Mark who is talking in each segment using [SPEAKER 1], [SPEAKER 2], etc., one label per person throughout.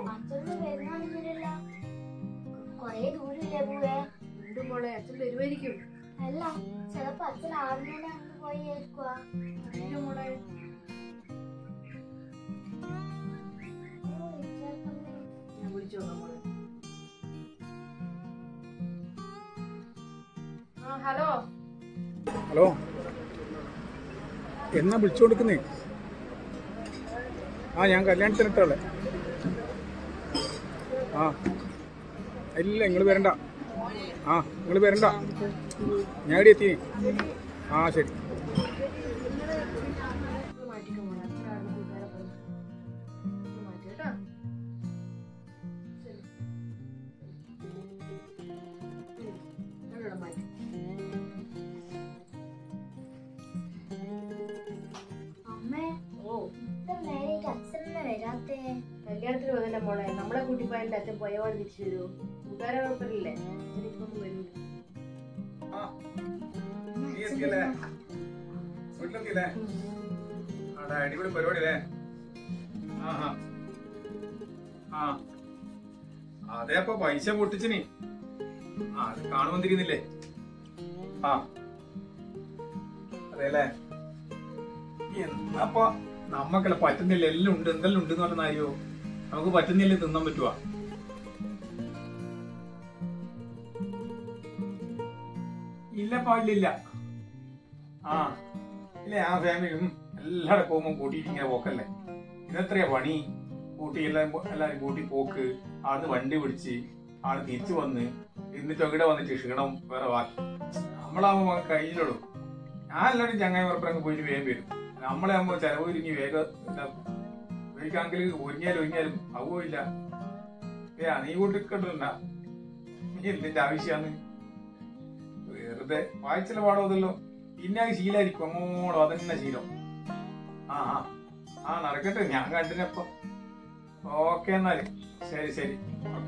[SPEAKER 1] അച്ഛനൊന്നും വരുന്നൊന്നുമില്ലല്ലോ കൊറേ ദൂരമില്ലേ പോവേ
[SPEAKER 2] ഉണ്ട് മോളെ അച്ഛൻ വരുമായിരിക്കും
[SPEAKER 1] അല്ല ചിലപ്പോ അച്ഛൻ ആടുന്നതിനെ അങ്ങ് പോയി ആയിരിക്കുവാ
[SPEAKER 2] അറിയില്ല മോളെ
[SPEAKER 1] ഓ, ഇച്ചാക്കമ്മേ.
[SPEAKER 2] ഞാൻ വിളിച്ചു നോക്കാം മോളെ ആ ഹലോ
[SPEAKER 3] ഹലോ എന്നാ വിളിച്ചു കൊടുക്കുന്നേ ആ ഞാൻ കല്യാണത്തിനിട്ടല്ലേ ആ ഇല്ല നിങ്ങൾ വരണ്ട ആ നിങ്ങൾ വരണ്ട ഞാൻ ഇവിടെ എത്തി ആ ശരി
[SPEAKER 2] ഒന്ന് മാറ്റിക്കോ മോളെ അച്ഛനാണ് കൂട്ടുകാരെ പോയി ഒന്ന് മാറ്റി കേട്ടോ ശരി ഉം. ഞാനിവിടെ മാറ്റി
[SPEAKER 1] അമ്മേ
[SPEAKER 2] ഓ
[SPEAKER 1] ഇത്ര നേരമായിട്ട് അച്ഛനെന്നെ വരാത്തേ
[SPEAKER 2] കല്യാണത്തിന് വന്നില്ല മോളെ നമ്മളെ കൂട്ടി പോയാലേ അച്ഛൻ പോയപാട് തിരിച്ചു വരൂ കൂട്ടുകാരെ കുഴപ്പമില്ലേ അച്ഛനിപ്പൊന്നും വരൂല
[SPEAKER 3] നീ എത്തിയല്ലേ വീട്ടിലെത്തിയല്ലേ ആടാ അടിപൊളി പരിപാടി അല്ലേ ആ ആ ആ അതെ അപ്പൊ പൈസ പൊട്ടിച്ചിനി ആ അത് കാണുമ്പോൾ തിരിയുന്നില്ലേ ആ അതെല്ലേ എന്നപ്പോ നമ്മക്കല്ല പറ്റുന്നില്ല എല്ലാം ഉണ്ട് എന്തെല്ലാം ഉണ്ട് എന്ന് പറഞ്ഞ കാര്യോ നമുക്ക് പറ്റുന്നില്ല തിന്നാൻ പറ്റുവാ ഇല്ല പാടില്ല ആ ഇല്ല ആ ഫാമിലിയും എല്ലാവരും പോകുമ്പോൾ കൂട്ടിയിട്ട് ഇങ്ങനെ പോക്കല്ലേ ഇതെത്രയാ പണി കൂട്ടി എല്ലാം എല്ലാരും കൂട്ടി പോക്ക് ആടുന്ന് വണ്ടി പിടിച്ച് ആട് തിരിച്ചു വന്ന് എന്നിട്ട് ഇവിടെ വന്നിട്ട് ക്ഷീണം വേറെ ബാക്കി നമ്മളാവുമ്പോ കയ്യിലുള്ളൂ ഞാൻ എല്ലാവരും ചങ്ങായി പുറപ്പുറങ്ങ് പോയിട്ട് വേഗം വരും നമ്മളെ ആകുമ്പോ ചെലവ് ഇരിങ്ങി വേഗം ഉപയോഗിക്കാമെങ്കിൽ ഒരുങ്ങിയാലും ഒരുങ്ങിയാലും ആവുമില്ല ഏ നീ കൂട്ടിക്കണ്ടല്ല നീ എന്തിന്റെ ആവശ്യമാണ് വെറുതെ വായിച്ചില്ല പാടോതല്ലോ പിന്നെ അത് ശീലായിരിക്കും അങ്ങോട്ടോ അതന്നെ ശീലം ആ ആ ആ നടക്കട്ടെ ഞാൻ കണ്ടിനപ്പൊ ഓക്കെ എന്നാല് ശരി ശരി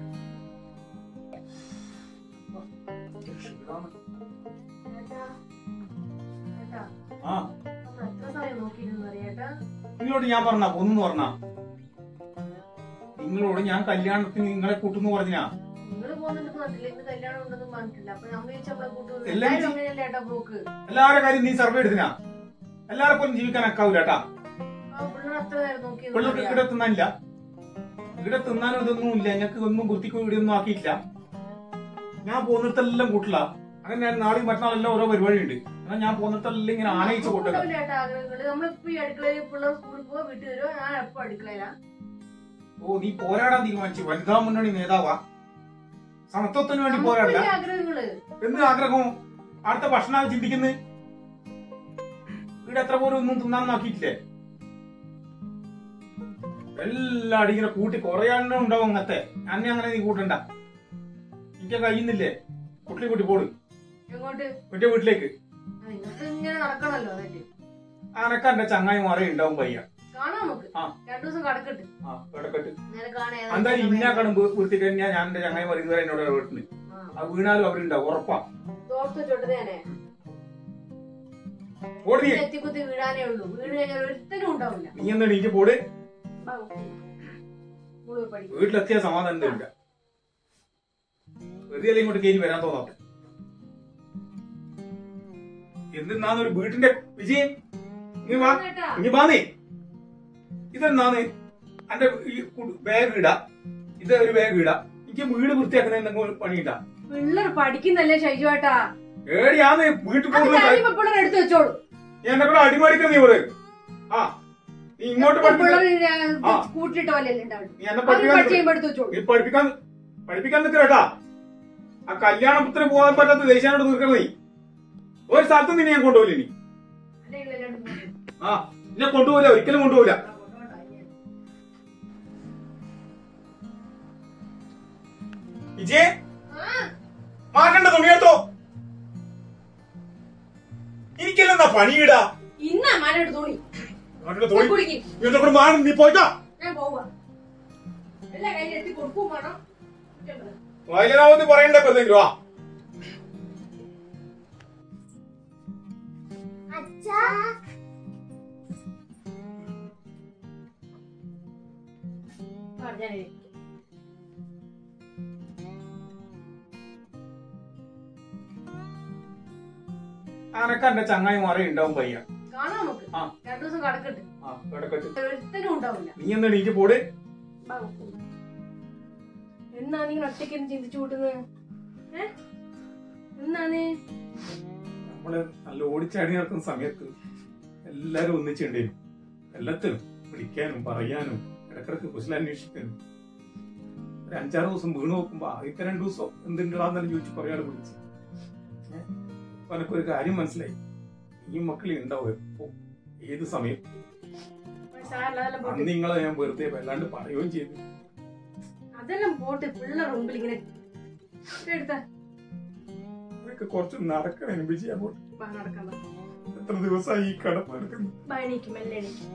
[SPEAKER 2] ചേട്ടാ ചേട്ടാ
[SPEAKER 3] ആ
[SPEAKER 2] നമ്മൾ എത്ര സമയം നോക്കിയിരുന്നു അറിയാട്ടാ
[SPEAKER 3] നിങ്ങളോട് ഞാൻ പറഞ്ഞ ഒന്നു പറഞ്ഞ നിങ്ങളോട് ഞാൻ കല്യാണത്തിന് നിങ്ങളെ കൂട്ടുന്നു പറഞ്ഞാ
[SPEAKER 2] നിങ്ങൾ പോകുന്നുണ്ടെന്ന് പറഞ്ഞില്ല ഇന്ന് കല്യാണം ഉണ്ടെന്നും പറഞ്ഞിട്ടില്ല അപ്പൊ നമ്മൾ ചോദിച്ചു നമ്മളെ കൂട്ടുന്നത്
[SPEAKER 3] എല്ലാം
[SPEAKER 2] എല്ലാവരും
[SPEAKER 3] ചി-
[SPEAKER 2] അങ്ങനെയല്ലേ ഏട്ടാ പോക്ക്
[SPEAKER 3] എല്ലാവരുടെ കാര്യം നീ സർവേ എടുത്തിനാ എല്ലാവരെ പോലും ജീവിക്കാൻ അക്കാവൂല കേട്ടാ
[SPEAKER 2] ആ പിള്ളേർ അത്ര നേരം നോക്കി
[SPEAKER 3] പിള്ളേർക്ക് ഇവിടെ തിന്നാനില്ല ഇവിടെ തിന്നാനും ഇതൊന്നും ഇല്ല ഞങ്ങൾക്ക് ഒന്നും വൃത്തിക്കും ഇവിടെ ഒന്നും ആക്കിയിട്ടില്ല ഞാൻ പോകുന്നിടത്തെല്ലാം കൂട്ടില്ല അങ്ങനെ ഞാൻ നാളെയും മറ്റന്നാളെല്ലാം ഓരോ പരിപാടി ഉണ്ട് എന്നാൽ ഞാൻ പോകുന്നിടത്തെല്ലാം ഇങ്ങനെ ആനയിച്ച് കൊട്ടുക
[SPEAKER 2] ഏട്ടാ ആഗ്രഹങ്ങള് നമ്മളിപ്പോ ഈ അടുക്കളയിൽ പിള്ളേർ സ്കൂളിൽ പോവാ വീട്ടിൽ വരുമോ ഞാൻ എപ്പോ അടുക്കളയിലാ
[SPEAKER 3] ഓ നീ പോരാടാൻ തീരുമാനിച്ചു വനിതാ മുന്നണി നേതാവാ സമത്വത്തിന് വേണ്ടി പോരാടില്ല
[SPEAKER 2] നമുക്കില്ലേ ആഗ്രഹങ്ങള്
[SPEAKER 3] എന്ത് ആഗ്രഹവും അടുത്ത ഭക്ഷണം ചിന്തിക്കുന്നത് ഇവിടെ എത്ര പോലും ഒന്നും തിന്നാൻ നോക്കിയിട്ടില്ലേ എല്ലാടും ഇങ്ങനെ കൂട്ടി കുറെ എണ്ണം ഉണ്ടാവും അങ്ങത്തെ അന്നെ അങ്ങനെ നീ കൂട്ടണ്ട എനിക്ക് കഴിയുന്നില്ലേ കുട്ടി കുട്ടി പോട്
[SPEAKER 2] എങ്ങോട്ട്
[SPEAKER 3] എന്റെ വീട്ടിലേക്ക്
[SPEAKER 2] ആ, നിങ്ങൾക്ക് ഇങ്ങനെ നടക്കണല്ലോ അതായിട്ട്
[SPEAKER 3] അനക്ക എന്റെ ചങ്ങായി മാറി ഉണ്ടാവും പയ്യ
[SPEAKER 2] കാണാം നമുക്ക്
[SPEAKER 3] ആ.
[SPEAKER 2] രണ്ടു ദിവസം കടക്കട്ട്
[SPEAKER 3] ആ ഇടക്കെട്ട്
[SPEAKER 2] നേരെ കാണാ
[SPEAKER 3] എന്താ ഇന്ന കടമ്പ് വൃത്തി കഴിഞ്ഞാൽ ഞാൻ എന്റെ ചങ്ങായി മാറി ഇതുവരെ എന്നോട് വീട്ടിന് ആ വീണാലും അവരുണ്ടാവും ഉറപ്പാ
[SPEAKER 2] തോർത്ത് ചൊട്ടതേനെ
[SPEAKER 3] ഓടി നീ.
[SPEAKER 2] എത്തിക്കുത്തി വീഴാനേ ഉള്ളൂ വീട് കഴിഞ്ഞാൽ ഒരുത്തനും ഉണ്ടാവില്ല
[SPEAKER 3] നീ എന്താ എനിക്ക് പോട്
[SPEAKER 2] ബാ, മോള് പഠിക്കും
[SPEAKER 3] വീട്ടിലെത്തിയ സമാധാനം ഇല്ല വെറുതെ ഇങ്ങോട്ട് കയറി വരാൻ തോന്നാത്ത എന്തിനാന്നൊരു വീട്ടിന്റെ വിജയം നീ വാ
[SPEAKER 2] കേട്ടാ
[SPEAKER 3] നീ വാന്നേ ഇതെന്നാന്ന് എന്റെ ബാഗ് ഇടാ ഇത് ഒരു ബാഗ് ഇടാ എനിക്ക് വീട് വൃത്തിയാക്കുന്ന എന്തെങ്കിലും പണിയിട്ടാ
[SPEAKER 2] പിള്ളേർ പഠിക്കുന്നല്ലേ ഷൈജുവേട്ടാ
[SPEAKER 3] ഏടിയാന്ന് വീട്ടിൽ
[SPEAKER 2] അത്
[SPEAKER 3] പോകുന്ന
[SPEAKER 2] ഞാനിപ്പോ പിള്ളേർ എടുത്തു വെച്ചോളൂ
[SPEAKER 3] നീ എന്നെ കൂടെ അടിമാടിക്കുന്ന നീ പറയും ആ നീ ഇങ്ങോട്ട് പഠിപ്പിക്കാൻ
[SPEAKER 2] പിള്ളേർ
[SPEAKER 3] ആ.
[SPEAKER 2] കൂട്ടിലിട്ട പോലെ ഉണ്ടാവും
[SPEAKER 3] നീ എന്നെ
[SPEAKER 2] അത് പഠിച്ച്
[SPEAKER 3] പഠിപ്പിക്കാൻ
[SPEAKER 2] കഴിയുമ്പോ എടുത്തു വെച്ചോളൂ
[SPEAKER 3] നീ പഠിപ്പിക്കാൻ പഠിപ്പിക്കാൻ നിൽക്കട്ടാ ആ കല്യാണത്തിന് പോകാൻ പറ്റാത്ത ദേശാനോട് നിൽക്കണം നീ ഒരു സ്ഥലത്ത് നിന്നെ ഞാൻ കൊണ്ടുപോകില്ല ഇനി
[SPEAKER 2] അല്ലെങ്കിൽ എല്ലാവരും പോകും.
[SPEAKER 3] ആ നിന്നെ കൊണ്ടുപോകില്ല ഒരിക്കലും കൊണ്ടുപോകില്ല വിജയ്
[SPEAKER 2] ആ,
[SPEAKER 3] മാറ്റേണ്ട തുണിയെടുത്തോ എനിക്കെല്ലാം പണിയിടാ
[SPEAKER 2] ഇന്നാ മാനോട് തുണി
[SPEAKER 3] മാറ്റേണ്ട തുണി
[SPEAKER 2] കുടുങ്ങി
[SPEAKER 3] ഇവന്റെ കൂടെ മാറും നീ പോയിട്ടാ
[SPEAKER 2] ഞാൻ പോവാ എല്ലാ കയ്യിൽ എത്തി കൊടുക്കും വേണം
[SPEAKER 3] വയലനാവതി പറയണ്ടേ എന്തെങ്കിലും ആ
[SPEAKER 1] അച്ഛാ
[SPEAKER 2] പറഞ്ഞാലേ
[SPEAKER 3] അനക്ക് എന്റെ ചങ്ങായിമാരെ ഉണ്ടാവും പയ്യ
[SPEAKER 2] കാണാം നമുക്ക്
[SPEAKER 3] ആ.
[SPEAKER 2] രണ്ടു ദിവസം കടക്കട്ടെ
[SPEAKER 3] ആ കിടക്കട്ട്
[SPEAKER 2] ഒരുത്തനും ഉണ്ടാവില്ല
[SPEAKER 3] നീ എന്താ എണീറ്റ് പോട്
[SPEAKER 2] എന്നാ നീ ഒറ്റയ്ക്ക് ഇരുന്ന് ചിന്തിച്ചു കൂട്ടുന്നത് ഏ എന്നാണ്
[SPEAKER 3] നമ്മള് നല്ല ഓടിച്ചാടി നടക്കുന്ന സമയത്ത് എല്ലാരും ഒന്നിച്ചുണ്ടേനും എല്ലാത്തിനും വിളിക്കാനും പറയാനും ഇടക്കിടക്ക് കുശലാന്വേഷിക്കാനും ഒരു അഞ്ചാറ് ദിവസം വീണ് നോക്കുമ്പോ ആദ്യത്തെ രണ്ടു ദിവസം എന്തുണ്ടാന്ന് ചോദിച്ചു കുറെ ആൾ വിളിച്ചു ഏ? അപ്പൊ എനക്കൊരു കാര്യം മനസ്സിലായി ഈ മക്കളെ ഉണ്ടാവും എപ്പോ ഏത് സമയം
[SPEAKER 2] സാറില്ല അതെല്ലാം പോട്ട്
[SPEAKER 3] അന്ന് നിങ്ങളെ ഞാൻ വെറുതെ വല്ലാണ്ട് പറയുകയും ചെയ്തു
[SPEAKER 2] അതെല്ലാം പോട്ട് പിള്ളേർ മുമ്പിൽ ഇങ്ങനെ എടുത്ത
[SPEAKER 3] അതൊക്കെ കുറച്ച് നടക്കണം വിജയ പോട്ട്
[SPEAKER 2] നടക്കാൻ
[SPEAKER 3] എത്ര ദിവസമായി ഈ കടപ്പ് നടക്കുന്നു
[SPEAKER 2] എണീക്കും മെല്ലെ എണീക്കും